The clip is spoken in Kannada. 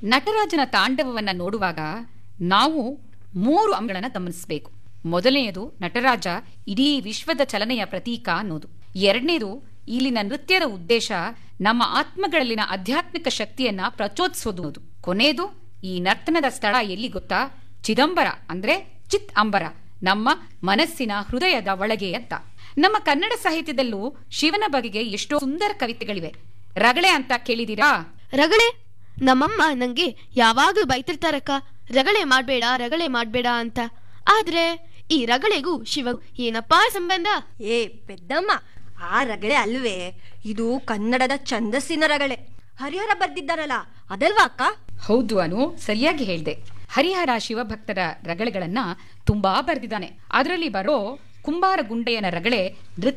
ನಟರಾಜನ ತಾಂಡವವನ್ನ ನೋಡುವಾಗ ನಾವು ಮೂರು ಅಂಶಗಳನ್ನ ಗಮನಿಸಬೇಕು ಮೊದಲನೆಯದು ನಟರಾಜ ಇಡೀ ವಿಶ್ವದ ಚಲನೆಯ ಪ್ರತೀಕ ಅನ್ನೋದು ಎರಡನೇದು ಇಲ್ಲಿನ ನೃತ್ಯದ ಉದ್ದೇಶ ನಮ್ಮ ಆತ್ಮಗಳಲ್ಲಿನ ಆಧ್ಯಾತ್ಮಿಕ ಶಕ್ತಿಯನ್ನ ಪ್ರಚೋದಿಸೋದು ಕೊನೆಯದು ಈ ನರ್ತನದ ಸ್ಥಳ ಎಲ್ಲಿ ಗೊತ್ತಾ ಚಿದಂಬರ ಅಂದ್ರೆ ಚಿತ್ ಅಂಬರ ನಮ್ಮ ಮನಸ್ಸಿನ ಹೃದಯದ ಒಳಗೆ ಅಂತ ನಮ್ಮ ಕನ್ನಡ ಸಾಹಿತ್ಯದಲ್ಲೂ ಶಿವನ ಬಗೆಗೆ ಎಷ್ಟೋ ಸುಂದರ ಕವಿತೆಗಳಿವೆ ರಗಳೆ ಅಂತ ಕೇಳಿದೀರಾ ರಗಳೆ ನಮ್ಮಮ್ಮ ನಂಗೆ ಯಾವಾಗ್ಲೂ ಬೈತಿರ್ತಾರಕ್ಕ ರಗಳೆ ಮಾಡ್ಬೇಡ ರಗಳೆ ಮಾಡ್ಬೇಡ ಅಂತ ಆದ್ರೆ ಈ ರಗಳೆಗೂ ಶಿವಗೂ ಏನಪ್ಪಾ ಸಂಬಂಧ ಏ ಪೆದ್ದಮ್ಮ ಆ ರಗಳೆ ಅಲ್ವೇ ಇದು ಕನ್ನಡದ ಛಂದಸ್ಸಿನ ರಗಳೆ ಹರಿಹರ ಬರ್ದಿದ್ದಾನಲ್ಲ ಅದಲ್ವಾ ಅಕ್ಕ ಹೌದು ಅನು ಸರಿಯಾಗಿ ಹೇಳ್ದೆ ಹರಿಹರ ಶಿವಭಕ್ತರ ರಗಳೆಗಳನ್ನ ತುಂಬಾ ಬರೆದಿದ್ದಾನೆ ಅದರಲ್ಲಿ ಬರೋ ಕುಂಬಾರ ಗುಂಡೆಯನ ರಗಳೆ ನೃತ್ಯ